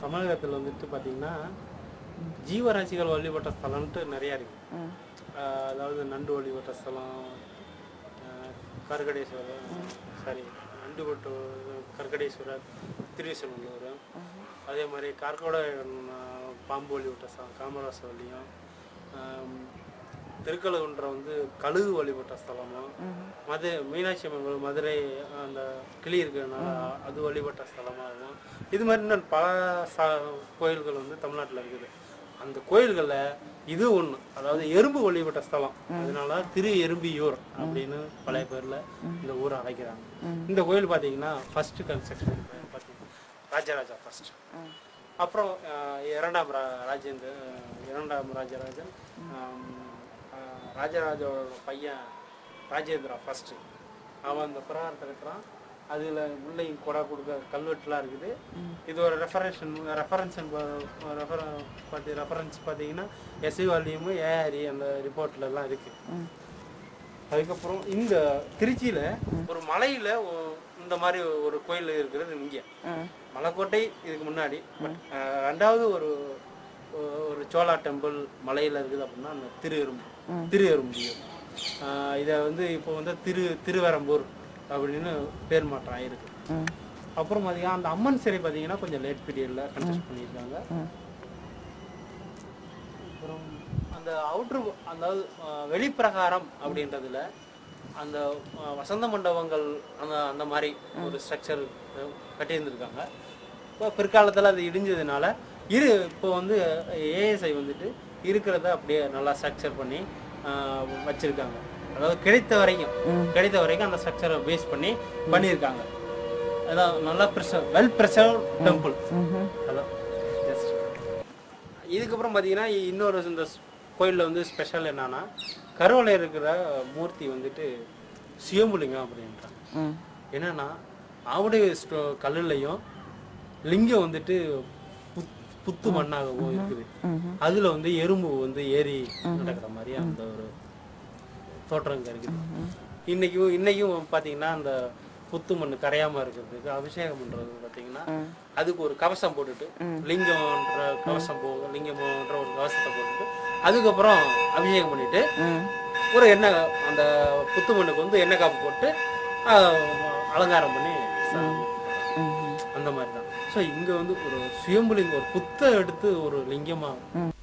தமிழகத்தில் வந்துட்டு பார்த்தீங்கன்னா ஜீவராசிகள் வழிபட்ட ஸ்தலம்ட்டு நிறையா இருக்கு ம் ஆஹ் அதாவது நண்டு வழிபட்ட ஸ்தலம் ஆஹ் கருகடேஸ்வரர் சாரி நண்டு வட்டு கருகடேஸ்வரர் திருவிசநல்லூர் அதே மாதிரி கார்கோட ஆஹ் பாம்பு வழிபட்ட ஸ்தலம் காமராசவல்லியும் திருக்கழுகுன்ற வந்து கழுகு வழிபட்ட ஸ்தலமும் மது மீனாட்சி அம்மன் கோயில் மதுரை அந்த கிளி இருக்கிறதுனால அது வழிபட்ட ஸ்தலமாகும் இது மாதிரி இன்னும் பல ச கோயில்கள் வந்து தமிழ்நாட்டில் இருக்குது அந்த கோயில்களில் இது ஒன்று அதாவது எறும்பு வழிபட்ட ஸ்தலம் அதனால திரு எறும்பியூர் அப்படின்னு பழைய பேரில் இந்த ஊரை அழைக்கிறாங்க இந்த கோயில் பார்த்தீங்கன்னா ஃபர்ஸ்ட் கன்ஸ்ட்ரக்ஷன் பார்த்தீங்கன்னா ராஜராஜா ஃபர்ஸ்ட் அப்புறம் அஹ், இரண்டாம் ரா ராஜேந்திர இரண்டாம் ராஜராஜன் ஆம், அஹ், ராஜராஜோட பையன் ராஜேந்திரா ஃபர்ஸ்ட் அவன் அந்த பிரகாரத்தை கட்டுறான் அதில் உள்ளேயும் கொடை கொடுக்க கல்வெட்டுலாம் இருக்குது இது ஒரு ரெஃபரேஷன் ரெஃபரன்ஸ் பார்த்து ரெஃபரன்ஸ் பார்த்தீங்கன்னா எஸ்சி வால்யூமு ஏஆரி அந்த ரிப்போர்ட்ல எல்லாம் இருக்குது அதுக்கப்புறம் இந்த திருச்சியில் ஒரு மலையில் இந்த மாதிரி ஒரு கோயில் இருக்கிறது இங்கே ம் மலைக்கோட்டை இதுக்கு முன்னாடி பட் ரெண்டாவது ஒரு ஒரு சோழா டெம்பிள் மலையில் இருக்குது அப்படின்னா அந்த திரு எறும்பு திரு எறும்பியூர் இதை வந்து இப்போ வந்து திரு திருவரம்பூர் அப்படின்னு பேர் மாற்றம் ஆயிருக்கு ம் அப்புறம் பார்த்தீங்கன்னா அந்த அம்மன் சிலை பார்த்தீங்கன்னா கொஞ்சம் லேட் பீரியடில் கன்ஸ்ட்ரக்ட் பண்ணியிருக்காங்க ம் அப்புறம் அந்த அவுட்ரு அதாவது அஹ், வெளிப்பிரகாரம் அப்படின்றதுல அந்த அஹ், வசந்த மண்டபங்கள் அந்த அந்த மாதிரி ஒரு ஸ்ட்ரக்சர் கட்டியிருந்திருக்காங்க இப்போ பிற்காலத்தில் அது இடிஞ்சதுனால இரு இப்போ வந்து ஏஎஸ்ஐ வந்துட்டு இருக்கிறத அப்படியே நல்லா ஸ்ட்ரக்சர் பண்ணி அஹ், வச்சிருக்காங்க அதாவது கிடைத்த வரைக்கும் கிடைத்த வரைக்கும் அந்த ஸ்ட்ரக்சரை பேஸ் பண்ணி பண்ணியிருக்காங்க அதான் நல்லா ப்ரிசர்வ் வெல் ப்ரிசர்வ் டெம்பிள் ம்ஹும். ஹலோ ஜஸ்ட் இதுக்கப்புறம் பார்த்தீங்கன்னா இன்னொரு இந்த கோயிலில் வந்து ஸ்பெஷல் என்னன்னா கருவலை இருக்கிற மூர்த்தி வந்துட்டு சுயம்புலிங்கம் அப்படின்றாங்க ம் என்னன்னா ஆவுடைய ஸ்டோ- கல்லுலையும் லிங்கம் வந்துட்டு புத்- புத்து மண்ணாகவும் இருக்குது ம்ஹும். அதுல வந்து எறும்பு வந்து ஏறி நடக்கிற மாதிரி அந்த ஒரு தோற்றம் இங்க இருக்குது இன்னைக்கும் இன்னைக்கும் பார்த்தீங்கன்னா அந்த புத்து மண் கரையாம இருக்கிறதுக்கு அபிஷேகம் பண்றது பார்த்தீங்கன்னா அதுக்கு ஒரு கவசம் போட்டுட்டு லிங்கம்ன்ற கவசம் போ லிங்கம்ன்ற ஒரு கவசத்தை போட்டுட்டு அதுக்கப்புறம் அபிஷேகம் பண்ணிட்டு ம் ஒரு எண்ணெய் அந்த புத்து மண்ணுக்கு வந்து எண்ணெய் காப்பு போட்டு ஆஹ், அலங்காரம் பண்ணி சாமி ம்ஹும். அந்த மாதிரி தான் ஸோ இங்கே வந்து ஒரு சுயம்புலிங்கம் ஒரு புத்தை எடுத்து ஒரு லிங்கமாக ம்